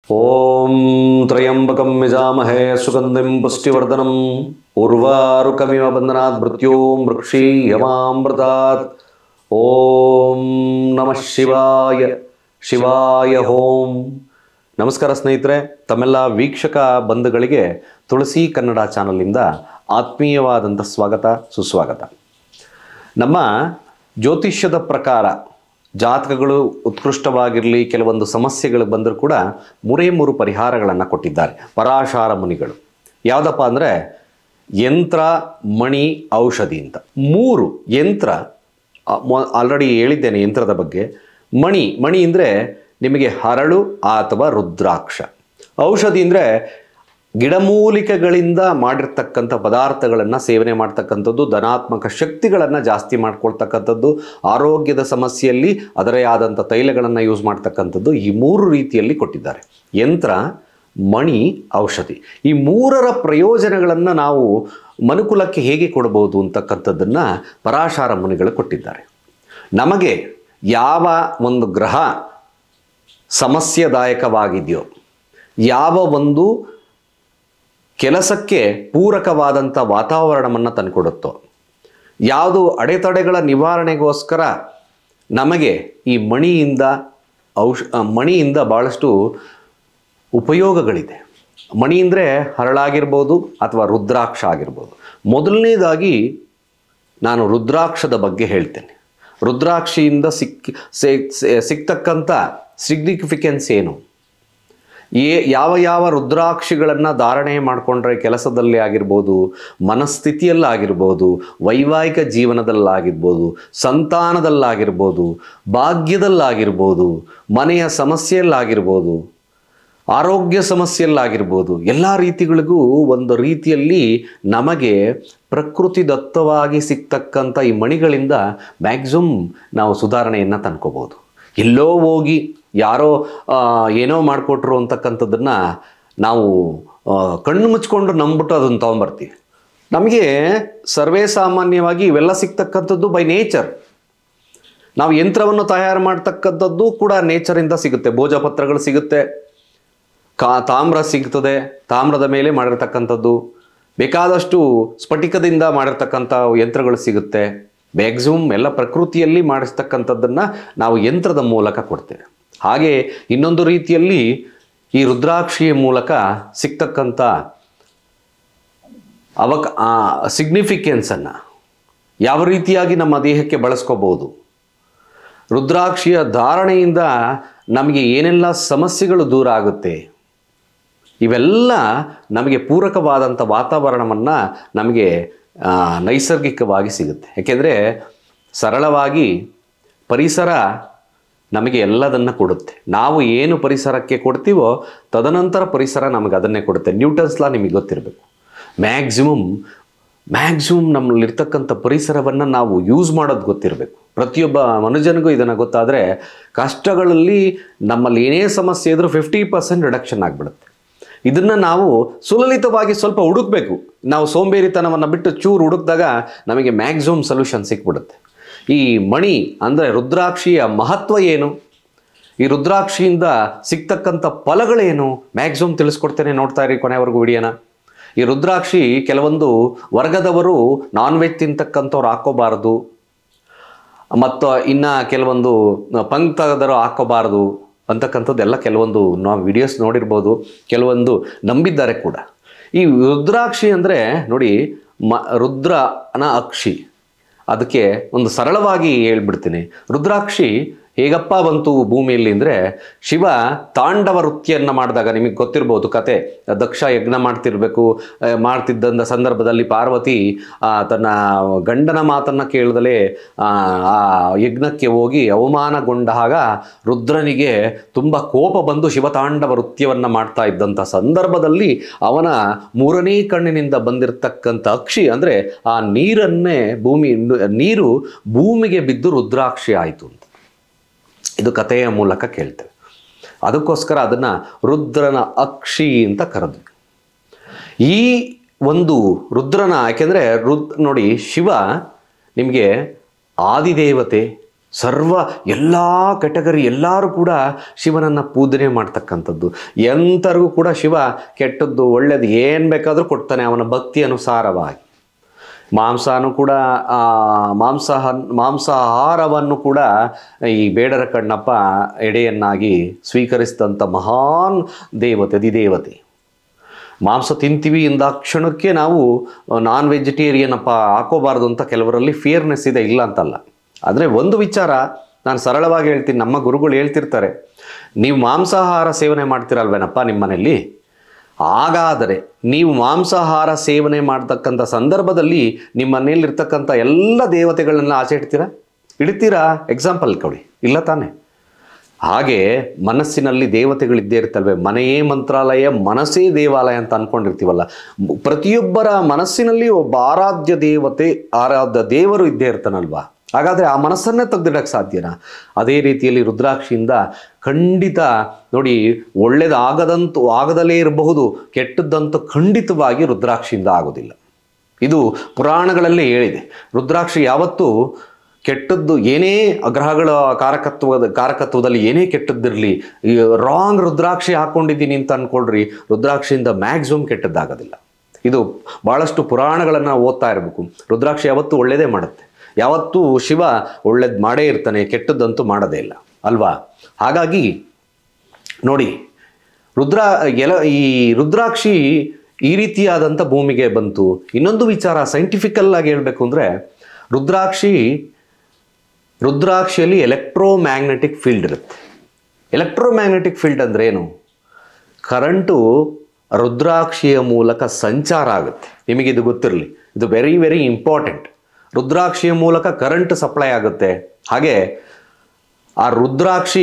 ಓಂ ತ್ರಯಂಬಕಂ ಯಜಾಮಹೇ ಸುಗಂಧಿಂ ಪುಷ್ಟಿವರ್ಧನಂ ಉರ್ವಾರುಕಮಿವ ಬಂಧನಾತ್ ಮೃತ್ಯೋ ಮೃಕ್ಷಿ ಯಮಾಮೃತಾತ್ ಓಂ ನಮಃ ಶಿವಾಯ ಶಿವಾಯ ಹೋಂ ನಮಸ್ಕಾರ ಸ್ನೇಹಿತರೆ ತಮ್ಮೆಲ್ಲ ವೀಕ್ಷಕ ಬಂಧುಗಳಿಗೆ ತುಳಸಿ ಕನ್ನಡ ಚಾನಲಿಂದ ಆತ್ಮೀಯವಾದಂಥ ಸ್ವಾಗತ ಸುಸ್ವಾಗತ ನಮ್ಮ ಜ್ಯೋತಿಷ್ಯದ ಪ್ರಕಾರ ಜಾತಕಗಳು ಉತ್ಕೃಷ್ಟವಾಗಿರಲಿ ಕೆಲವೊಂದು ಸಮಸ್ಯೆಗಳು ಬಂದರೂ ಕೂಡ ಮೂರೇ ಮೂರು ಪರಿಹಾರಗಳನ್ನು ಕೊಟ್ಟಿದ್ದಾರೆ ಪರಾಶಾರ ಮುನಿಗಳು ಯಾವುದಪ್ಪ ಅಂದರೆ ಯಂತ್ರ ಮಣಿ ಔಷಧಿ ಅಂತ ಮೂರು ಯಂತ್ರ ಆಲ್ರೆಡಿ ಹೇಳಿದ್ದೇನೆ ಯಂತ್ರದ ಬಗ್ಗೆ ಮಣಿ ಮಣಿ ಅಂದರೆ ನಿಮಗೆ ಹರಳು ಅಥವಾ ರುದ್ರಾಕ್ಷ ಔಷಧಿ ಅಂದರೆ ಗಿಡಮೂಲಿಕೆಗಳಿಂದ ಮಾಡಿರ್ತಕ್ಕಂಥ ಪದಾರ್ಥಗಳನ್ನು ಸೇವನೆ ಮಾಡ್ತಕ್ಕಂಥದ್ದು ಧನಾತ್ಮಕ ಶಕ್ತಿಗಳನ್ನು ಜಾಸ್ತಿ ಮಾಡ್ಕೊಳ್ತಕ್ಕಂಥದ್ದು ಆರೋಗ್ಯದ ಸಮಸ್ಯೆಯಲ್ಲಿ ಅದರೇ ಆದಂಥ ತೈಲಗಳನ್ನು ಯೂಸ್ ಮಾಡ್ತಕ್ಕಂಥದ್ದು ಈ ಮೂರು ರೀತಿಯಲ್ಲಿ ಕೊಟ್ಟಿದ್ದಾರೆ ಯಂತ್ರ ಮಣಿ ಔಷಧಿ ಈ ಮೂರರ ಪ್ರಯೋಜನಗಳನ್ನು ನಾವು ಮನುಕುಲಕ್ಕೆ ಹೇಗೆ ಕೊಡ್ಬೋದು ಅಂತಕ್ಕಂಥದ್ದನ್ನು ಪರಾಶಾರ ಮುನಿಗಳು ಕೊಟ್ಟಿದ್ದಾರೆ ನಮಗೆ ಯಾವ ಒಂದು ಗ್ರಹ ಸಮಸ್ಯೆದಾಯಕವಾಗಿದೆಯೋ ಯಾವ ಒಂದು ಕೆಲಸಕ್ಕೆ ಪೂರಕವಾದಂಥ ವಾತಾವರಣವನ್ನು ತಂದುಕೊಡುತ್ತೋ ಯಾವುದು ಅಡೆತಡೆಗಳ ನಿವಾರಣೆಗೋಸ್ಕರ ನಮಗೆ ಈ ಮಣಿಯಿಂದ ಔಷ ಮಣಿಯಿಂದ ಭಾಳಷ್ಟು ಉಪಯೋಗಗಳಿದೆ ಮಣಿ ಅಂದರೆ ಹರಳಾಗಿರ್ಬೋದು ಅಥವಾ ರುದ್ರಾಕ್ಷ ಆಗಿರ್ಬೋದು ಮೊದಲನೇದಾಗಿ ನಾನು ರುದ್ರಾಕ್ಷದ ಬಗ್ಗೆ ಹೇಳ್ತೇನೆ ರುದ್ರಾಕ್ಷಿಯಿಂದ ಸಿಕ್ ಸಿಗ್ತಕ್ಕಂಥ ಸಿಗ್ನಿಫಿಕೆನ್ಸ್ ಏನು ಏ ಯಾವ ಯಾವ ರುದ್ರಾಕ್ಷಿಗಳನ್ನು ಧಾರಣೆ ಮಾಡಿಕೊಂಡ್ರೆ ಕೆಲಸದಲ್ಲಿ ಆಗಿರ್ಬೋದು ಮನಸ್ಥಿತಿಯಲ್ಲಾಗಿರ್ಬೋದು ವೈವಾಹಿಕ ಜೀವನದಲ್ಲಾಗಿರ್ಬೋದು ಸಂತಾನದಲ್ಲಾಗಿರ್ಬೋದು ಭಾಗ್ಯದಲ್ಲಾಗಿರ್ಬೋದು ಮನೆಯ ಸಮಸ್ಯೆಯಲ್ಲಾಗಿರ್ಬೋದು ಆರೋಗ್ಯ ಸಮಸ್ಯೆಯಲ್ಲಾಗಿರ್ಬೋದು ಎಲ್ಲ ರೀತಿಗಳಿಗೂ ಒಂದು ರೀತಿಯಲ್ಲಿ ನಮಗೆ ಪ್ರಕೃತಿ ದತ್ತವಾಗಿ ಸಿಗ್ತಕ್ಕಂಥ ಈ ಮಣಿಗಳಿಂದ ಮ್ಯಾಕ್ಸಿಮಮ್ ನಾವು ಸುಧಾರಣೆಯನ್ನು ತಂದ್ಕೋಬೋದು ಎಲ್ಲೋ ಹೋಗಿ ಯಾರೋ ಏನೋ ಮಾಡಿಕೊಟ್ರು ಅಂತಕ್ಕಂಥದ್ದನ್ನು ನಾವು ಕಣ್ಣು ಮುಚ್ಕೊಂಡು ನಂಬಿಟ್ಟು ಅದನ್ನು ತೊಗೊಂಬರ್ತೀವಿ ನಮಗೆ ಸರ್ವೇ ಸಾಮಾನ್ಯವಾಗಿ ಇವೆಲ್ಲ ಸಿಗ್ತಕ್ಕಂಥದ್ದು ಬೈ ನೇಚರ್ ನಾವು ಯಂತ್ರವನ್ನು ತಯಾರು ಮಾಡ್ತಕ್ಕಂಥದ್ದು ಕೂಡ ನೇಚರಿಂದ ಸಿಗುತ್ತೆ ಭೋಜಪತ್ರಗಳು ಸಿಗುತ್ತೆ ಕಾ ತಾಮ್ರ ಸಿಗ್ತದೆ ತಾಮ್ರದ ಮೇಲೆ ಮಾಡಿರ್ತಕ್ಕಂಥದ್ದು ಬೇಕಾದಷ್ಟು ಸ್ಫಟಿಕದಿಂದ ಮಾಡಿರ್ತಕ್ಕಂಥ ಯಂತ್ರಗಳು ಸಿಗುತ್ತೆ ಮ್ಯಾಕ್ಸಿಮಮ್ ಎಲ್ಲ ಪ್ರಕೃತಿಯಲ್ಲಿ ಮಾಡಿಸ್ತಕ್ಕಂಥದ್ದನ್ನು ನಾವು ಯಂತ್ರದ ಮೂಲಕ ಕೊಡ್ತೇವೆ ಹಾಗೆ ಇನ್ನೊಂದು ರೀತಿಯಲ್ಲಿ ಈ ರುದ್ರಾಕ್ಷಿಯ ಮೂಲಕ ಸಿಗ್ತಕ್ಕಂಥ ಅವಕ ಸಿಗ್ನಿಫಿಕೆನ್ಸನ್ನು ಯಾವ ರೀತಿಯಾಗಿ ನಮ್ಮ ದೇಹಕ್ಕೆ ಬಳಸ್ಕೋಬೋದು ರುದ್ರಾಕ್ಷಿಯ ಧಾರಣೆಯಿಂದ ನಮಗೆ ಏನೆಲ್ಲ ಸಮಸ್ಯೆಗಳು ದೂರ ಆಗುತ್ತೆ ಇವೆಲ್ಲ ನಮಗೆ ಪೂರಕವಾದಂಥ ವಾತಾವರಣವನ್ನು ನಮಗೆ ನೈಸರ್ಗಿಕವಾಗಿ ಸಿಗುತ್ತೆ ಯಾಕೆಂದರೆ ಸರಳವಾಗಿ ಪರಿಸರ ನಮಗೆ ಎಲ್ಲದನ್ನು ಕೊಡುತ್ತೆ ನಾವು ಏನು ಪರಿಸರಕ್ಕೆ ಕೊಡ್ತೀವೋ ತದನಂತರ ಪರಿಸರ ನಮಗೆ ಅದನ್ನೇ ಕೊಡುತ್ತೆ ನ್ಯೂಟನ್ಸ್ ಲಾ ನಿಮಗೆ ಗೊತ್ತಿರಬೇಕು ಮ್ಯಾಕ್ಸಿಮಮ್ ಮ್ಯಾಕ್ಸಿಮಮ್ ನಮ್ಮಲ್ಲಿರ್ತಕ್ಕಂಥ ಪರಿಸರವನ್ನು ನಾವು ಯೂಸ್ ಮಾಡೋದು ಗೊತ್ತಿರಬೇಕು ಪ್ರತಿಯೊಬ್ಬ ಮನುಜನಿಗೂ ಇದನ್ನು ಗೊತ್ತಾದರೆ ಕಷ್ಟಗಳಲ್ಲಿ ನಮ್ಮಲ್ಲಿ ಏನೇ ಸಮಸ್ಯೆ ಇದ್ರೂ ಫಿಫ್ಟಿ ಪರ್ಸೆಂಟ್ ರಿಡಕ್ಷನ್ ಆಗಿಬಿಡುತ್ತೆ ಇದನ್ನು ನಾವು ಸುಲಲಿತವಾಗಿ ಸ್ವಲ್ಪ ಹುಡುಕ್ಬೇಕು ನಾವು ಸೋಂಬೇರಿತನವನ್ನು ಬಿಟ್ಟು ಚೂರು ಹುಡುಕಿದಾಗ ನಮಗೆ ಮ್ಯಾಕ್ಸಿಮಮ್ ಸೊಲ್ಯೂಷನ್ ಸಿಕ್ಬಿಡುತ್ತೆ ಈ ಮಣಿ ಅಂದರೆ ರುದ್ರಾಕ್ಷಿಯ ಮಹತ್ವ ಏನು ಈ ರುದ್ರಾಕ್ಷಿಯಿಂದ ಸಿಗ್ತಕ್ಕಂಥ ಫಲಗಳೇನು ಮ್ಯಾಕ್ಸಿಮಮ್ ತಿಳಿಸ್ಕೊಡ್ತೇನೆ ನೋಡ್ತಾ ಇರಿ ಕೊನೆವರೆಗೂ ವಿಡಿಯೋನ ಈ ರುದ್ರಾಕ್ಷಿ ಕೆಲವೊಂದು ವರ್ಗದವರು ನಾನ್ ವೆಜ್ ತಿಂತಕ್ಕಂಥವ್ರು ಹಾಕೋಬಾರ್ದು ಮತ್ತು ಇನ್ನು ಕೆಲವೊಂದು ಪಂಕ್ತದರು ಹಾಕೋಬಾರ್ದು ಅಂತಕ್ಕಂಥದ್ದೆಲ್ಲ ಕೆಲವೊಂದು ನಾವು ವಿಡಿಯೋಸ್ ನೋಡಿರ್ಬೋದು ಕೆಲವೊಂದು ನಂಬಿದ್ದಾರೆ ಕೂಡ ಈ ರುದ್ರಾಕ್ಷಿ ಅಂದರೆ ನೋಡಿ ಮ ರುದ್ರನ ಅಕ್ಷಿ ಅದಕ್ಕೆ ಒಂದು ಸರಳವಾಗಿ ಹೇಳ್ಬಿಡ್ತೀನಿ ರುದ್ರಾಕ್ಷಿ ಹೇಗಪ್ಪ ಬಂತು ಭೂಮಿಯಲ್ಲಿ ಅಂದರೆ ಶಿವ ತಾಂಡವ ವೃತ್ತಿಯನ್ನು ಮಾಡಿದಾಗ ನಿಮಗೆ ಗೊತ್ತಿರ್ಬೋದು ಕತೆ ದಕ್ಷ ಯಜ್ಞ ಮಾಡ್ತಿರ್ಬೇಕು ಮಾಡ್ತಿದ್ದಂಥ ಸಂದರ್ಭದಲ್ಲಿ ಪಾರ್ವತಿ ತನ್ನ ಗಂಡನ ಮಾತನ್ನು ಕೇಳದಲೇ ಆ ಯಜ್ಞಕ್ಕೆ ಹೋಗಿ ಅವಮಾನಗೊಂಡಾಗ ರುದ್ರನಿಗೆ ತುಂಬ ಕೋಪ ಬಂದು ಶಿವತಾಂಡವ ವೃತ್ಯವನ್ನು ಮಾಡ್ತಾ ಇದ್ದಂಥ ಸಂದರ್ಭದಲ್ಲಿ ಅವನ ಮೂರನೇ ಕಣ್ಣಿನಿಂದ ಬಂದಿರತಕ್ಕಂಥ ಅಕ್ಷಿ ಅಂದರೆ ಆ ನೀರನ್ನೇ ಭೂಮಿ ನೀರು ಭೂಮಿಗೆ ಬಿದ್ದು ರುದ್ರಾಕ್ಷಿ ಆಯಿತು ಅಂತ ಇದು ಕಥೆಯ ಮೂಲಕ ಕೇಳ್ತೇವೆ ಅದಕ್ಕೋಸ್ಕರ ಅದನ್ನು ರುದ್ರನ ಅಕ್ಷಿ ಅಂತ ಕರೆದ್ವಿ ಈ ಒಂದು ರುದ್ರನ ಯಾಕೆಂದರೆ ರುದ್ ನೋಡಿ ಶಿವ ನಿಮಗೆ ಆದಿದೇವತೆ ಸರ್ವ ಎಲ್ಲ ಕೆಟಗರಿ ಎಲ್ಲರೂ ಕೂಡ ಶಿವನನ್ನು ಪೂಜನೆ ಮಾಡ್ತಕ್ಕಂಥದ್ದು ಎಂಥರಿಗೂ ಕೂಡ ಶಿವ ಕೆಟ್ಟದ್ದು ಒಳ್ಳೆಯದು ಏನು ಬೇಕಾದರೂ ಕೊಡ್ತಾನೆ ಅವನ ಭಕ್ತಿ ಅನುಸಾರವಾಗಿ ಮಾಂಸನೂ ಕೂಡ ಆ, ಮಾಂಸ ಮಾಂಸಾಹಾರವನ್ನು ಕೂಡ ಈ ಬೇಡರ ಕಣ್ಣಪ್ಪ ಎಡೆಯನ್ನಾಗಿ ಸ್ವೀಕರಿಸಿದಂಥ ಮಹಾನ್ ದೇವತೆ ಅಧಿದೇವತೆ ಮಾಂಸ ತಿಂತೀವಿ ಎಂದಾಕ್ಷಣಕ್ಕೆ ನಾವು ನಾನ್ ವೆಜಿಟೇರಿಯನ್ ಅಪ್ಪ ಹಾಕೋಬಾರ್ದು ಅಂತ ಕೆಲವರಲ್ಲಿ ಫಿಯರ್ನೆಸ್ ಇದೆ ಇಲ್ಲ ಅಂತಲ್ಲ ಆದರೆ ಒಂದು ವಿಚಾರ ನಾನು ಸರಳವಾಗಿ ಹೇಳ್ತೀನಿ ನಮ್ಮ ಗುರುಗಳು ಹೇಳ್ತಿರ್ತಾರೆ ನೀವು ಮಾಂಸಾಹಾರ ಸೇವನೆ ಮಾಡ್ತೀರಲ್ವೇನಪ್ಪ ನಿಮ್ಮ ಮನೆಯಲ್ಲಿ ಹಾಗಾದರೆ ನೀವು ಮಾಂಸಾಹಾರ ಸೇವನೆ ಮಾಡ್ತಕ್ಕಂಥ ಸಂದರ್ಭದಲ್ಲಿ ನಿಮ್ಮ ಮನೆಯಲ್ಲಿರ್ತಕ್ಕಂಥ ಎಲ್ಲ ದೇವತೆಗಳನ್ನ ಆಚೆ ಇಡ್ತೀರಾ ಇಡ್ತೀರಾ ಎಕ್ಸಾಂಪಲ್ ಕೊಡಿ ಇಲ್ಲ ತಾನೇ ಹಾಗೆ ಮನಸ್ಸಿನಲ್ಲಿ ದೇವತೆಗಳಿದ್ದೇ ಇರ್ತಲ್ವೇ ಮನೆಯೇ ಮಂತ್ರಾಲಯ ಮನಸ್ಸೇ ದೇವಾಲಯ ಅಂತ ಅನ್ಕೊಂಡಿರ್ತೀವಲ್ಲ ಮ್- ಪ್ರತಿಯೊಬ್ಬರ ಮನಸ್ಸಿನಲ್ಲಿ ಒಬ್ಬ ಆರಾಧ್ಯ ದೇವತೆ ಆರಾಧ್ಯ ದೇವರು ಇದ್ದೇ ಇರ್ತಾನಲ್ವಾ ಹಾಗಾದರೆ ಆ ಮನಸ್ಸನ್ನೇ ತೆಗೆದಿಡಕ್ಕೆ ಸಾಧ್ಯನಾ ಅದೇ ರೀತಿಯಲ್ಲಿ ರುದ್ರಾಕ್ಷಿಯಿಂದ ಖಂಡಿತ ನೋಡಿ ಒಳ್ಳೇದಾಗದಂತೂ ಆಗದಲೇ ಇರಬಹುದು ಕೆಟ್ಟದ್ದಂತೂ ಖಂಡಿತವಾಗಿ ರುದ್ರಾಕ್ಷಿಯಿಂದ ಆಗೋದಿಲ್ಲ ಇದು ಪುರಾಣಗಳಲ್ಲೇ ಹೇಳಿದೆ ರುದ್ರಾಕ್ಷಿ ಯಾವತ್ತೂ ಕೆಟ್ಟದ್ದು ಏನೇ ಗ್ರಹಗಳ ಕಾರಕತ್ವದ ಕಾರಕತ್ವದಲ್ಲಿ ಏನೇ ಕೆಟ್ಟದ್ದಿರಲಿ ಈ ರಾಂಗ್ ರುದ್ರಾಕ್ಷಿ ಹಾಕ್ಕೊಂಡಿದ್ದೀನಿ ಅಂತ ಅಂದ್ಕೊಳ್ರಿ ರುದ್ರಾಕ್ಷಿಯಿಂದ ಮ್ಯಾಕ್ಸಿಮಮ್ ಕೆಟ್ಟದ್ದಾಗೋದಿಲ್ಲ ಇದು ಭಾಳಷ್ಟು ಪುರಾಣಗಳನ್ನು ಓದ್ತಾ ಇರಬೇಕು ರುದ್ರಾಕ್ಷಿ ಯಾವತ್ತೂ ಒಳ್ಳೆಯದೇ ಮಾಡುತ್ತೆ ಯಾವತ್ತೂ ಶಿವ ಒಳ್ಳೇದು ಮಾಡೇ ಇರ್ತಾನೆ ಕೆಟ್ಟದ್ದಂತೂ ಮಾಡೋದೇ ಇಲ್ಲ ಅಲ್ವಾ ಹಾಗಾಗಿ ನೋಡಿ ರುದ್ರ ಎಲ ಈ ರುದ್ರಾಕ್ಷಿ ಈ ರೀತಿಯಾದಂಥ ಭೂಮಿಗೆ ಬಂತು ಇನ್ನೊಂದು ವಿಚಾರ ಸೈಂಟಿಫಿಕಲ್ ಆಗಿ ಹೇಳಬೇಕು ಅಂದರೆ ರುದ್ರಾಕ್ಷಿ ರುದ್ರಾಕ್ಷಿಯಲ್ಲಿ ಎಲೆಕ್ಟ್ರೋಮ್ಯಾಗ್ನೆಟಿಕ್ ಫೀಲ್ಡ್ ಇರುತ್ತೆ ಎಲೆಕ್ಟ್ರೋಮ್ಯಾಗ್ನೆಟಿಕ್ ಫೀಲ್ಡ್ ಅಂದ್ರೆ ಏನು ಕರೆಂಟು ರುದ್ರಾಕ್ಷಿಯ ಮೂಲಕ ಸಂಚಾರ ಆಗುತ್ತೆ ನಿಮಗಿದು ಗೊತ್ತಿರಲಿ ಇದು ವೆರಿ ವೆರಿ ಇಂಪಾರ್ಟೆಂಟ್ ರುದ್ರಾಕ್ಷಿಯ ಮೂಲಕ ಕರೆಂಟ್ ಸಪ್ಲೈ ಆಗುತ್ತೆ ಹಾಗೆ ಆ ರುದ್ರಾಕ್ಷಿ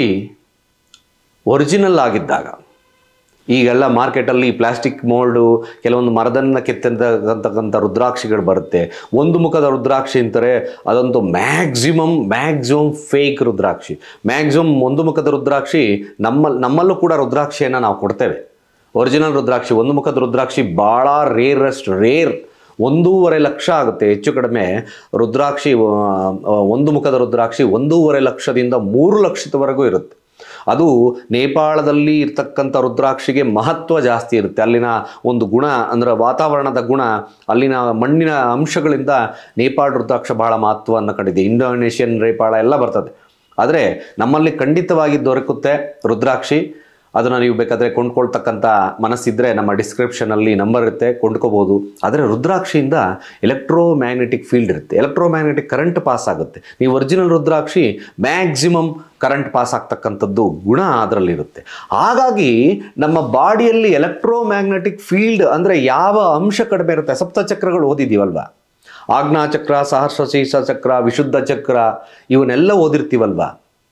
ಒರಿಜಿನಲ್ ಆಗಿದ್ದಾಗ ಈಗೆಲ್ಲ ಮಾರ್ಕೆಟಲ್ಲಿ ಪ್ಲಾಸ್ಟಿಕ್ ಮೋಲ್ಡು ಕೆಲವೊಂದು ಮರದನ್ನ ಕೆತ್ತಿರ್ತಕ್ಕಂಥ ರುದ್ರಾಕ್ಷಿಗಳು ಬರುತ್ತೆ ಒಂದು ಮುಖದ ರುದ್ರಾಕ್ಷಿ ಅಂತಾರೆ ಅದಂತೂ ಮ್ಯಾಕ್ಸಿಮಮ್ ಮ್ಯಾಕ್ಸಿಮಮ್ ಫೇಕ್ ರುದ್ರಾಕ್ಷಿ ಮ್ಯಾಕ್ಸಿಮಮ್ ಒಂದು ಮುಖದ ರುದ್ರಾಕ್ಷಿ ನಮ್ಮ ನಮ್ಮಲ್ಲೂ ಕೂಡ ರುದ್ರಾಕ್ಷಿಯನ್ನು ನಾವು ಕೊಡ್ತೇವೆ ಒರಿಜಿನಲ್ ರುದ್ರಾಕ್ಷಿ ಒಂದು ಮುಖದ ರುದ್ರಾಕ್ಷಿ ಭಾಳ ರೇರೆಸ್ಟ್ ರೇರ್ ಒಂದೂವರೆ ಲಕ್ಷ ಆಗುತ್ತೆ ಹೆಚ್ಚು ಕಡಿಮೆ ರುದ್ರಾಕ್ಷಿ ಆ, ಒಂದು ಮುಖದ ರುದ್ರಾಕ್ಷಿ ಒಂದೂವರೆ ಲಕ್ಷದಿಂದ ಮೂರು ಲಕ್ಷದವರೆಗೂ ಇರುತ್ತೆ ಅದು ನೇಪಾಳದಲ್ಲಿ ಇರ್ತಕ್ಕಂಥ ರುದ್ರಾಕ್ಷಿಗೆ ಮಹತ್ವ ಜಾಸ್ತಿ ಇರುತ್ತೆ ಅಲ್ಲಿನ ಒಂದು ಗುಣ ಅಂದರೆ ವಾತಾವರಣದ ಗುಣ ಅಲ್ಲಿನ ಮಣ್ಣಿನ ಅಂಶಗಳಿಂದ ನೇಪಾಳ ರುದ್ರಾಕ್ಷ ಬಹಳ ಮಹತ್ವವನ್ನು ಕಂಡಿದೆ ಇಂಡೋನೇಷಿಯನ್ ನೇಪಾಳ ಎಲ್ಲ ಬರ್ತದೆ ಆದರೆ ನಮ್ಮಲ್ಲಿ ಖಂಡಿತವಾಗಿ ದೊರಕುತ್ತೆ ರುದ್ರಾಕ್ಷಿ ಅದನ್ನು ನೀವು ಬೇಕಾದರೆ ಕೊಂಡ್ಕೊಳ್ತಕ್ಕಂಥ ಮನಸ್ಸಿದ್ರೆ ನಮ್ಮ ಡಿಸ್ಕ್ರಿಪ್ಷನಲ್ಲಿ ನಂಬರ್ ಇರುತ್ತೆ ಕೊಂಡ್ಕೋಬೋದು ಆದರೆ ರುದ್ರಾಕ್ಷಿಯಿಂದ ಎಲೆಕ್ಟ್ರೋ ಮ್ಯಾಗ್ನೆಟಿಕ್ ಫೀಲ್ಡ್ ಇರುತ್ತೆ ಎಲೆಕ್ಟ್ರೋ ಮ್ಯಾಗ್ನೆಟಿಕ್ ಕರೆಂಟ್ ಪಾಸ್ ಆಗುತ್ತೆ ನೀವು ಒರಿಜಿನಲ್ ರುದ್ರಾಕ್ಷಿ ಮ್ಯಾಕ್ಸಿಮಮ್ ಕರೆಂಟ್ ಪಾಸ್ ಆಗ್ತಕ್ಕಂಥದ್ದು ಗುಣ ಅದರಲ್ಲಿರುತ್ತೆ ಹಾಗಾಗಿ ನಮ್ಮ ಬಾಡಿಯಲ್ಲಿ ಎಲೆಕ್ಟ್ರೋ ಮ್ಯಾಗ್ನೆಟಿಕ್ ಫೀಲ್ಡ್ ಅಂದರೆ ಯಾವ ಅಂಶ ಕಡಿಮೆ ಇರುತ್ತೆ ಸಪ್ತಚಕ್ರಗಳು ಓದಿದ್ದೀವಲ್ವಾ ಆಜ್ಞಾಚಕ್ರ ಸಹಸ್ರಶೀರ್ಷ ಚಕ್ರ ವಿಶುದ್ಧ ಚಕ್ರ ಇವನ್ನೆಲ್ಲ ಓದಿರ್ತೀವಲ್ವಾ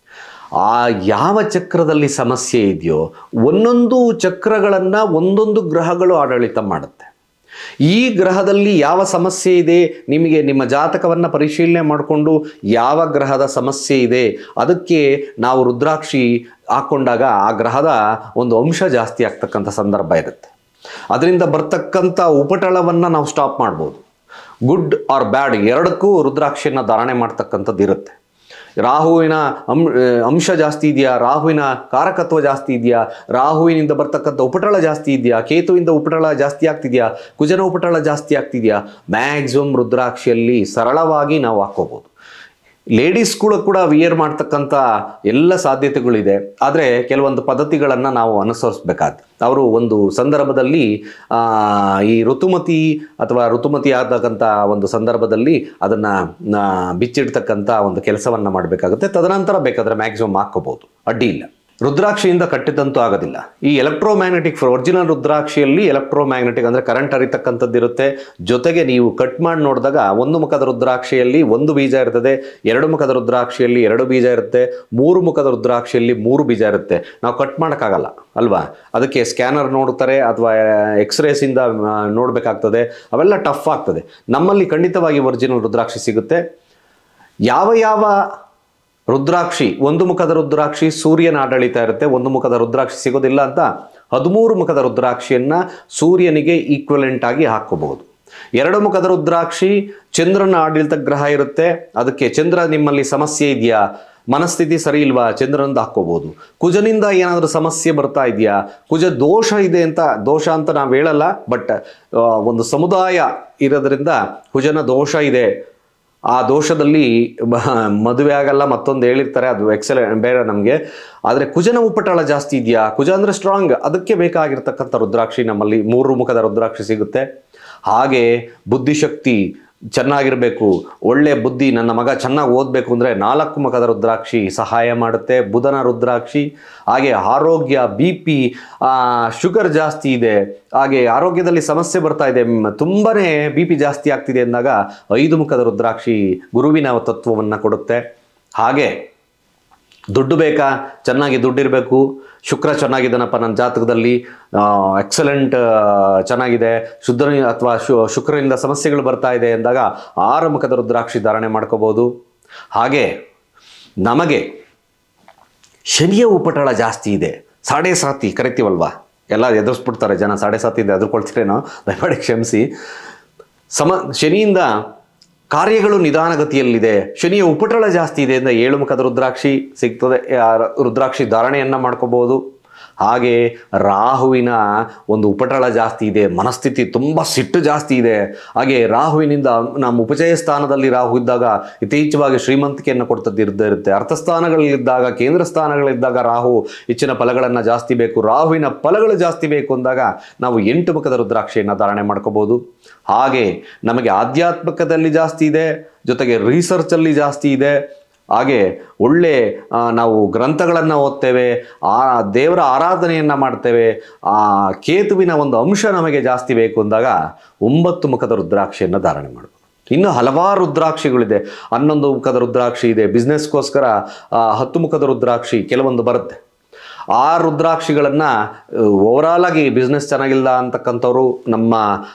ಆ ಯಾವ ಚಕ್ರದಲ್ಲಿ ಸಮಸ್ಯೆ ಇದೆಯೋ ಒಂದೊಂದು ಚಕ್ರಗಳನ್ನು ಒಂದೊಂದು ಗ್ರಹಗಳು ಆಡಳಿತ ಮಾಡುತ್ತೆ ಈ ಗ್ರಹದಲ್ಲಿ ಯಾವ ಸಮಸ್ಯೆ ಇದೆ ನಿಮಗೆ ನಿಮ್ಮ ಜಾತಕವನ್ನು ಪರಿಶೀಲನೆ ಮಾಡಿಕೊಂಡು ಯಾವ ಗ್ರಹದ ಸಮಸ್ಯೆ ಇದೆ ಅದಕ್ಕೆ ನಾವು ರುದ್ರಾಕ್ಷಿ ಹಾಕ್ಕೊಂಡಾಗ ಆ ಗ್ರಹದ ಒಂದು ಅಂಶ ಜಾಸ್ತಿ ಆಗ್ತಕ್ಕಂಥ ಸಂದರ್ಭ ಇರುತ್ತೆ ಅದರಿಂದ ಬರ್ತಕ್ಕಂಥ ಉಪಟಳವನ್ನು ನಾವು ಸ್ಟಾಪ್ ಮಾಡ್ಬೋದು ಗುಡ್ ಆರ್ ಬ್ಯಾಡ್ ಎರಡಕ್ಕೂ ರುದ್ರಾಕ್ಷಿಯನ್ನು ಧಾರಣೆ ಮಾಡ್ತಕ್ಕಂಥದ್ದು ಇರುತ್ತೆ ರಾಹುವಿನ ಅಂ ಅಂಶ ಜಾಸ್ತಿ ಇದೆಯಾ ರಾಹುವಿನ ಕಾರಕತ್ವ ಜಾಸ್ತಿ ಇದೆಯಾ ರಾಹುವಿನಿಂದ ಬರ್ತಕ್ಕಂಥ ಉಪಟಳ ಜಾಸ್ತಿ ಇದೆಯಾ ಕೇತುವಿಂದ ಉಪಟಳ ಜಾಸ್ತಿ ಆಗ್ತಿದೆಯಾ ಕುಜನ ಉಪಟಳ ಜಾಸ್ತಿ ಆಗ್ತಿದೆಯಾ ಮ್ಯಾಕ್ಸಿಮಮ್ ರುದ್ರಾಕ್ಷಿಯಲ್ಲಿ ಸರಳವಾಗಿ ನಾವು ಹಾಕ್ಕೋಬೋದು ಲೇಡೀಸ್ಗಳು ಕೂಡ ವಿಯರ್ ಮಾಡ್ತಕ್ಕಂಥ ಎಲ್ಲ ಸಾಧ್ಯತೆಗಳಿದೆ ಆದರೆ ಕೆಲವೊಂದು ಪದ್ಧತಿಗಳನ್ನು ನಾವು ಅನುಸರಿಸ್ಬೇಕಾದ ಅವರು ಒಂದು ಸಂದರ್ಭದಲ್ಲಿ ಆ, ಈ ಋತುಮತಿ ಅಥವಾ ಋತುಮತಿ ಆದಕ್ಕಂಥ ಒಂದು ಸಂದರ್ಭದಲ್ಲಿ ಅದನ್ನು ಬಿಚ್ಚಿಡ್ತಕ್ಕಂಥ ಒಂದು ಕೆಲಸವನ್ನು ಮಾಡಬೇಕಾಗುತ್ತೆ ತದನಂತರ ಬೇಕಾದರೆ ಮ್ಯಾಕ್ಸಿಮಮ್ ಹಾಕ್ಕೋಬೋದು ಅಡ್ಡಿ ಇಲ್ಲ ರುದ್ರಾಕ್ಷಿಯಿಂದ ಕಟ್ಟಿದಂತೂ ಆಗೋದಿಲ್ಲ ಈ ಎಲೆಕ್ಟ್ರೋಮ್ಯಾಗ್ನೆಟಿಕ್ ಒರಿಜಿನಲ್ ರುದ್ರಾಕ್ಷಿಯಲ್ಲಿ ಎಲೆಕ್ಟ್ರೋಮ್ಯಾಗ್ನೆಟಿಕ್ ಅಂದರೆ ಕರೆಂಟ್ ಹರಿತಕ್ಕಂಥದ್ದು ಇರುತ್ತೆ ಜೊತೆಗೆ ನೀವು ಕಟ್ ಮಾಡಿ ನೋಡಿದಾಗ ಒಂದು ಮುಖದ ರುದ್ರಾಕ್ಷಿಯಲ್ಲಿ ಒಂದು ಬೀಜ ಇರ್ತದೆ ಎರಡು ಮುಖದ ರುದ್ರಾಕ್ಷಿಯಲ್ಲಿ ಎರಡು ಬೀಜ ಇರುತ್ತೆ ಮೂರು ಮುಖದ ರುದ್ರಾಕ್ಷಿಯಲ್ಲಿ ಮೂರು ಬೀಜ ಇರುತ್ತೆ ನಾವು ಕಟ್ ಮಾಡೋಕ್ಕಾಗಲ್ಲ ಅಲ್ವಾ ಅದಕ್ಕೆ ಸ್ಕ್ಯಾನರ್ ನೋಡ್ತಾರೆ ಅಥವಾ ಎಕ್ಸ್ರೇಸಿಂದ ನೋಡಬೇಕಾಗ್ತದೆ ಅವೆಲ್ಲ ಟಫ್ ಆಗ್ತದೆ ನಮ್ಮಲ್ಲಿ ಖಂಡಿತವಾಗಿ ಒರಿಜಿನಲ್ ರುದ್ರಾಕ್ಷಿ ಸಿಗುತ್ತೆ ಯಾವ ಯಾವ ರುದ್ರಾಕ್ಷಿ ಒಂದು ಮುಖದ ರುದ್ರಾಕ್ಷಿ ಸೂರ್ಯನ ಆಡಳಿತ ಇರುತ್ತೆ ಒಂದು ಮುಖದ ರುದ್ರಾಕ್ಷಿ ಸಿಗೋದಿಲ್ಲ ಅಂತ ಹದಿಮೂರು ಮುಖದ ರುದ್ರಾಕ್ಷಿಯನ್ನು ಸೂರ್ಯನಿಗೆ ಈಕ್ವಲೆಂಟ್ ಆಗಿ ಹಾಕ್ಕೋಬಹುದು ಎರಡು ಮುಖದ ರುದ್ರಾಕ್ಷಿ ಚಂದ್ರನ ಆಡಳಿತ ಗ್ರಹ ಇರುತ್ತೆ ಅದಕ್ಕೆ ಚಂದ್ರ ನಿಮ್ಮಲ್ಲಿ ಸಮಸ್ಯೆ ಇದೆಯಾ ಮನಸ್ಥಿತಿ ಸರಿ ಇಲ್ವಾ ಚಂದ್ರನಂದು ಹಾಕ್ಕೋಬೋದು ಕುಜನಿಂದ ಏನಾದರೂ ಸಮಸ್ಯೆ ಬರ್ತಾ ಇದೆಯಾ ಕುಜ ದೋಷ ಇದೆ ಅಂತ ದೋಷ ಅಂತ ನಾವು ಹೇಳಲ್ಲ ಬಟ್ ಒಂದು ಸಮುದಾಯ ಇರೋದ್ರಿಂದ ಕುಜನ ದೋಷ ಇದೆ ಆ ದೋಷದಲ್ಲಿ ಬ- ಮದುವೆ ಆಗಲ್ಲ ಮತ್ತೊಂದು ಹೇಳಿರ್ತಾರೆ ಅದು ಎಕ್ಸಲೆ ಬೇರೆ ನಮಗೆ ಆದರೆ ಕುಜನ ಉಪಟಳ ಜಾಸ್ತಿ ಇದೆಯಾ ಕುಜ ಅಂದರೆ ಸ್ಟ್ರಾಂಗ್ ಅದಕ್ಕೆ ಬೇಕಾಗಿರ್ತಕ್ಕಂಥ ರುದ್ರಾಕ್ಷಿ ನಮ್ಮಲ್ಲಿ ಮೂರು ಮುಖದ ರುದ್ರಾಕ್ಷಿ ಸಿಗುತ್ತೆ ಹಾಗೆ ಬುದ್ಧಿಶಕ್ತಿ ಚೆನ್ನಾಗಿರಬೇಕು ಒಳ್ಳೆ ಬುದ್ಧಿ ನನ್ನ ಮಗ ಚೆನ್ನಾಗಿ ಓದಬೇಕು ಅಂದರೆ ನಾಲ್ಕು ಮುಖದ ರುದ್ರಾಕ್ಷಿ ಸಹಾಯ ಮಾಡುತ್ತೆ ಬುಧನ ರುದ್ರಾಕ್ಷಿ ಹಾಗೆ ಆರೋಗ್ಯ ಬಿ ಪಿ ಶುಗರ್ ಜಾಸ್ತಿ ಇದೆ ಹಾಗೆ ಆರೋಗ್ಯದಲ್ಲಿ ಸಮಸ್ಯೆ ಬರ್ತಾ ಇದೆ ಮ್, ತುಂಬನೇ ಬಿ ಪಿ ಜಾಸ್ತಿ ಆಗ್ತಿದೆ ಅಂದಾಗ ಐದು ಮುಖದ ರುದ್ರಾಕ್ಷಿ ಗುರುವಿನ ತತ್ವವನ್ನು ಕೊಡುತ್ತೆ ಹಾಗೆ ದುಡ್ಡು ಬೇಕಾ ಚೆನ್ನಾಗಿ ದುಡ್ಡಿರಬೇಕು ಶುಕ್ರ ಚೆನ್ನಾಗಿದ್ದಾನಪ್ಪ ನನ್ನ ಜಾತಕದಲ್ಲಿ ಎಕ್ಸಲೆಂಟ್ ಚೆನ್ನಾಗಿದೆ ಶುದ್ಧ ಅಥವಾ ಶು ಶುಕ್ರನಿಂದ ಸಮಸ್ಯೆಗಳು ಬರ್ತಾ ಇದೆ ಎಂದಾಗ ಆರು ಮುಖದ ರುದ್ರಾಕ್ಷಿ ಧಾರಣೆ ಮಾಡ್ಕೋಬೋದು ಹಾಗೆ ನಮಗೆ ಶನಿಯ ಉಪಟಳ ಜಾಸ್ತಿ ಇದೆ ಸಾಡೆ ಸಾತಿ ಕರಿತೀವಲ್ವಾ ಎಲ್ಲ ಎದುರಿಸ್ಬಿಡ್ತಾರೆ ಜನ ಸಾಡೆ ಸಾತಿಯಿಂದ ಎದುರ್ಕೊಳ್ತೀರೇನೋ ದಯಮಾಡಿ ಕ್ಷಮಿಸಿ ಸಮ ಶನಿಯಿಂದ ಕಾರ್ಯಗಳು ನಿಧಾನಗತಿಯಲ್ಲಿದೆ ಶನಿಯ ಉಪಟಳ ಜಾಸ್ತಿ ಇದೆ ಅಂತ ಏಳು ಮುಖದ ರುದ್ರಾಕ್ಷಿ ಸಿಗ್ತದೆ ಆ ರುದ್ರಾಕ್ಷಿ ಧಾರಣೆಯನ್ನು ಮಾಡ್ಕೋಬಹುದು ಹಾಗೆ ರಾಹುವಿನ ಒಂದು ಉಪಟಳ ಜಾಸ್ತಿ ಇದೆ ಮನಸ್ಥಿತಿ ತುಂಬ ಸಿಟ್ಟು ಜಾಸ್ತಿ ಇದೆ ಹಾಗೆ ರಾಹುವಿನಿಂದ ನಮ್ಮ ಉಪಚಯ ಸ್ಥಾನದಲ್ಲಿ ರಾಹು ಇದ್ದಾಗ ಯಥೇಚ್ಛವಾಗಿ ಶ್ರೀಮಂತಿಕೆಯನ್ನು ಕೊಡ್ತದ್ದು ಇರ್ದೇ ಇರುತ್ತೆ ಅರ್ಥಸ್ಥಾನಗಳಲ್ಲಿದ್ದಾಗ ಕೇಂದ್ರ ಸ್ಥಾನಗಳಿದ್ದಾಗ ರಾಹು ಹೆಚ್ಚಿನ ಫಲಗಳನ್ನು ಜಾಸ್ತಿ ಬೇಕು ರಾಹುವಿನ ಫಲಗಳು ಜಾಸ್ತಿ ಬೇಕು ಅಂದಾಗ ನಾವು ಎಂಟು ಮುಖದ ರುದ್ರಾಕ್ಷಿಯನ್ನು ಧಾರಣೆ ಮಾಡ್ಕೋಬಹುದು ಹಾಗೆ ನಮಗೆ ಆಧ್ಯಾತ್ಮಿಕದಲ್ಲಿ ಜಾಸ್ತಿ ಇದೆ ಜೊತೆಗೆ ರಿಸರ್ಚಲ್ಲಿ ಜಾಸ್ತಿ ಇದೆ ಹಾಗೆ ಒಳ್ಳೆ ಆ, ನಾವು ಗ್ರಂಥಗಳನ್ನು ಓದ್ತೇವೆ ಆ ದೇವರ ಆರಾಧನೆಯನ್ನು ಮಾಡ್ತೇವೆ ಆ ಕೇತುವಿನ ಒಂದು ಅಂಶ ನಮಗೆ ಜಾಸ್ತಿ ಬೇಕು ಅಂದಾಗ ಒಂಬತ್ತು ಮುಖದ ರುದ್ರಾಕ್ಷಿಯನ್ನು ಧಾರಣೆ ಮಾಡಬೇಕು ಇನ್ನು ಹಲವಾರು ರುದ್ರಾಕ್ಷಿಗಳಿದೆ ಹನ್ನೊಂದು ಮುಖದ ರುದ್ರಾಕ್ಷಿ ಇದೆ ಬಿಸ್ನೆಸ್ಗೋಸ್ಕರ ಆ, ಹತ್ತು ಮುಖದ ರುದ್ರಾಕ್ಷಿ ಕೆಲವೊಂದು ಬರುತ್ತೆ ಆ ರುದ್ರಾಕ್ಷಿಗಳನ್ನು ಓವರಾಲ್ ಆಗಿ ಬಿಸ್ನೆಸ್ ಚೆನ್ನಾಗಿಲ್ಲ ಅಂತಕ್ಕಂಥವ್ರು ನಮ್ಮ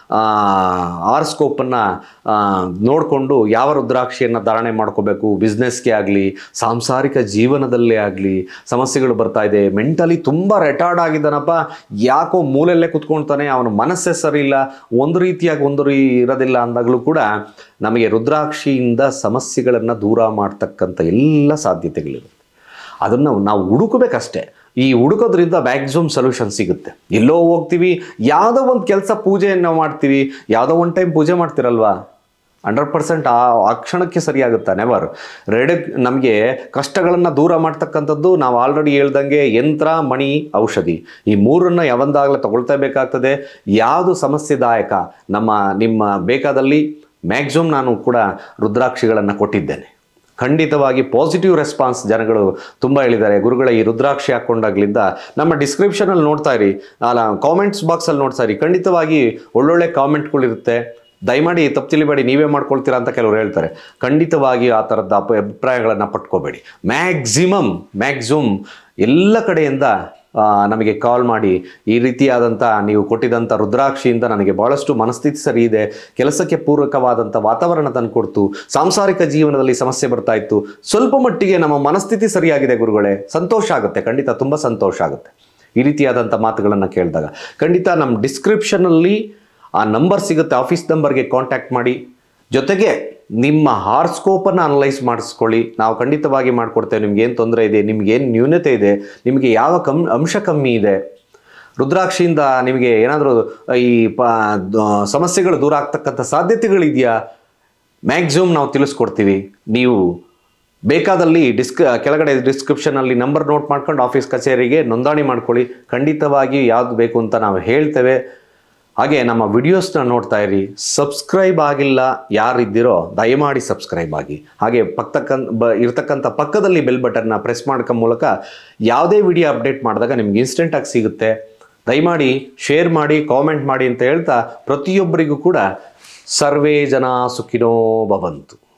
ಆರ್ಸ್ಕೋಪನ್ನು ನೋಡಿಕೊಂಡು ಯಾವ ರುದ್ರಾಕ್ಷಿಯನ್ನು ಧಾರಣೆ ಮಾಡ್ಕೋಬೇಕು ಬಿಸ್ನೆಸ್ಗೆ ಆಗಲಿ ಸಾಂಸಾರಿಕ ಜೀವನದಲ್ಲೇ ಆಗಲಿ ಸಮಸ್ಯೆಗಳು ಬರ್ತಾ ಇದೆ ಮೆಂಟಲಿ ತುಂಬ ರೆಟಾರ್ಡ್ ಆಗಿದ್ದಾನಪ್ಪ ಯಾಕೋ ಮೂಲೆಯಲ್ಲೇ ಕುತ್ಕೊಳ್ತಾನೆ ಅವನ ಮನಸ್ಸೇ ಸರಿ ಇಲ್ಲ ಒಂದು ರೀತಿಯಾಗಿ ಒಂದು ರೀ ಇರೋದಿಲ್ಲ ಅಂದಾಗಲೂ ಕೂಡ ನಮಗೆ ರುದ್ರಾಕ್ಷಿಯಿಂದ ಸಮಸ್ಯೆಗಳನ್ನು ದೂರ ಮಾಡ್ತಕ್ಕಂಥ ಎಲ್ಲ ಸಾಧ್ಯತೆಗಳಿರುತ್ತೆ ಅದನ್ನು ನಾವು ಹುಡುಕಬೇಕಷ್ಟೇ ಈ ಹುಡುಕೋದ್ರಿಂದ ಮ್ಯಾಕ್ಸಿಮಮ್ ಸೊಲ್ಯೂಷನ್ ಸಿಗುತ್ತೆ ಎಲ್ಲೋ ಹೋಗ್ತೀವಿ ಯಾವುದೋ ಒಂದು ಕೆಲಸ ಪೂಜೆಯನ್ನು ಮಾಡ್ತೀವಿ ಯಾವುದೋ ಒಂದು ಟೈಮ್ ಪೂಜೆ ಮಾಡ್ತಿರಲ್ವಾ ಹಂಡ್ರೆಡ್ ಪರ್ಸೆಂಟ್ ಆ ಆ ಕ್ಷಣಕ್ಕೆ ಸರಿಯಾಗುತ್ತಾ ನೆವರ್ ರೆಡ್ ನಮಗೆ ಕಷ್ಟಗಳನ್ನು ದೂರ ಮಾಡ್ತಕ್ಕಂಥದ್ದು ನಾವು ಆಲ್ರೆಡಿ ಹೇಳ್ದಂಗೆ ಯಂತ್ರ ಮಣಿ ಔಷಧಿ ಈ ಮೂರನ್ನು ಯಾವಂದಾಗಲೇ ತಗೊಳ್ತಾ ಬೇಕಾಗ್ತದೆ ಯಾವುದು ಸಮಸ್ಯೆದಾಯಕ ನಮ್ಮ ನಿಮ್ಮ ಬೇಕಾದಲ್ಲಿ ಮ್ಯಾಕ್ಸಿಮಮ್ ನಾನು ಕೂಡ ರುದ್ರಾಕ್ಷಿಗಳನ್ನು ಕೊಟ್ಟಿದ್ದೇನೆ ಖಂಡಿತವಾಗಿ ಪಾಸಿಟಿವ್ ರೆಸ್ಪಾನ್ಸ್ ಜನಗಳು ತುಂಬ ಹೇಳಿದ್ದಾರೆ ಗುರುಗಳ ಈ ರುದ್ರಾಕ್ಷಿ ಹಾಕ್ಕೊಂಡಾಗ್ಲಿಂದ ನಮ್ಮ ಡಿಸ್ಕ್ರಿಪ್ಷನಲ್ಲಿ ನೋಡ್ತಾ ಇರಿ ಅಲ್ಲ ಕಾಮೆಂಟ್ಸ್ ಬಾಕ್ಸಲ್ಲಿ ನೋಡ್ತಾ ಇರಿ ಖಂಡಿತವಾಗಿ ಒಳ್ಳೊಳ್ಳೆ ಕಾಮೆಂಟ್ಗಳಿರುತ್ತೆ ದಯಮಾಡಿ ತಪ್ಪು ತಿಳಿಬೇಡಿ ನೀವೇ ಮಾಡ್ಕೊಳ್ತೀರಾ ಅಂತ ಕೆಲವರು ಹೇಳ್ತಾರೆ ಖಂಡಿತವಾಗಿ ಆ ಥರದ ಅಪ ಅಭಿಪ್ರಾಯಗಳನ್ನು ಪಟ್ಕೋಬೇಡಿ ಮ್ಯಾಕ್ಸಿಮಮ್ ಮ್ಯಾಕ್ಸಿಮಮ್ ಎಲ್ಲ ಕಡೆಯಿಂದ ಆ, ನಮಗೆ ಕಾಲ್ ಮಾಡಿ ಈ ರೀತಿಯಾದಂಥ ನೀವು ಕೊಟ್ಟಿದ್ದಂಥ ರುದ್ರಾಕ್ಷಿಯಿಂದ ನನಗೆ ಭಾಳಷ್ಟು ಮನಸ್ಥಿತಿ ಸರಿ ಇದೆ ಕೆಲಸಕ್ಕೆ ಪೂರಕವಾದಂಥ ವಾತಾವರಣ ತಂದುಕೊಡ್ತು ಸಾಂಸಾರಿಕ ಜೀವನದಲ್ಲಿ ಸಮಸ್ಯೆ ಬರ್ತಾ ಇತ್ತು ಸ್ವಲ್ಪ ಮಟ್ಟಿಗೆ ನಮ್ಮ ಮನಸ್ಥಿತಿ ಸರಿಯಾಗಿದೆ ಗುರುಗಳೇ ಸಂತೋಷ ಆಗುತ್ತೆ ಖಂಡಿತ ತುಂಬ ಸಂತೋಷ ಆಗುತ್ತೆ ಈ ರೀತಿಯಾದಂಥ ಮಾತುಗಳನ್ನು ಕೇಳಿದಾಗ ಖಂಡಿತ ನಮ್ಮ ಡಿಸ್ಕ್ರಿಪ್ಷನಲ್ಲಿ ಆ ನಂಬರ್ ಸಿಗುತ್ತೆ ಆಫೀಸ್ ನಂಬರ್ಗೆ ಕಾಂಟ್ಯಾಕ್ಟ್ ಮಾಡಿ ಜೊತೆಗೆ ನಿಮ್ಮ ಹಾರ್ಸ್ಕೋಪನ್ನು ಅನಲೈಸ್ ಮಾಡಿಸ್ಕೊಳ್ಳಿ ನಾವು ಖಂಡಿತವಾಗಿ ಮಾಡಿಕೊಡ್ತೇವೆ ನಿಮ್ಗೆ ಏನು ತೊಂದರೆ ಇದೆ ನಿಮ್ಗೆ ಏನು ನ್ಯೂನತೆ ಇದೆ ನಿಮಗೆ ಯಾವ ಕಮ್ ಅಂಶ ಕಮ್ಮಿ ಇದೆ ರುದ್ರಾಕ್ಷಿಯಿಂದ ನಿಮಗೆ ಏನಾದರೂ ಈ ಪ ದ- ಸಮಸ್ಯೆಗಳು ದೂರ ಆಗ್ತಕ್ಕಂಥ ಸಾಧ್ಯತೆಗಳಿದೆಯಾ ಮ್ಯಾಕ್ಸಿಮಮ್ ನಾವು ತಿಳಿಸ್ಕೊಡ್ತೀವಿ ನೀವು ಬೇಕಾದಲ್ಲಿ ಡಿಸ್ಕ್ ಕೆಳಗಡೆ ಡಿಸ್ಕ್ರಿಪ್ಷನಲ್ಲಿ ನಂಬರ್ ನೋಟ್ ಮಾಡ್ಕೊಂಡು ಆಫೀಸ್ ಕಚೇರಿಗೆ ನೋಂದಣಿ ಮಾಡ್ಕೊಳ್ಳಿ ಖಂಡಿತವಾಗಿ ಯಾವುದು ಬೇಕು ಅಂತ ನಾವು ಹೇಳ್ತೇವೆ ಹಾಗೆ ನಮ್ಮ ವಿಡಿಯೋಸ್ನ ನೋಡ್ತಾ ಇರಿ ಸಬ್ಸ್ಕ್ರೈಬ್ ಆಗಿಲ್ಲ ಯಾರಿದ್ದೀರೋ ದಯಮಾಡಿ ಸಬ್ಸ್ಕ್ರೈಬ್ ಆಗಿ ಹಾಗೆ ಪಕ್ಕಕ್ಕನ್ ಬ ಇರ್ತಕ್ಕಂಥ ಪಕ್ಕದಲ್ಲಿ ಬೆಲ್ ಬಟನ್ನ ಪ್ರೆಸ್ ಮಾಡ್ಕೊ ಮೂಲಕ ಯಾವುದೇ ವಿಡಿಯೋ ಅಪ್ಡೇಟ್ ಮಾಡಿದಾಗ ನಿಮ್ಗೆ ಇನ್ಸ್ಟೆಂಟಾಗಿ ಸಿಗುತ್ತೆ ದಯಮಾಡಿ ಶೇರ್ ಮಾಡಿ ಕಾಮೆಂಟ್ ಮಾಡಿ ಅಂತ ಹೇಳ್ತಾ ಪ್ರತಿಯೊಬ್ಬರಿಗೂ ಕೂಡ ಸರ್ವೇ ಜನ ಸುಖಿನೋ ಭವಂತು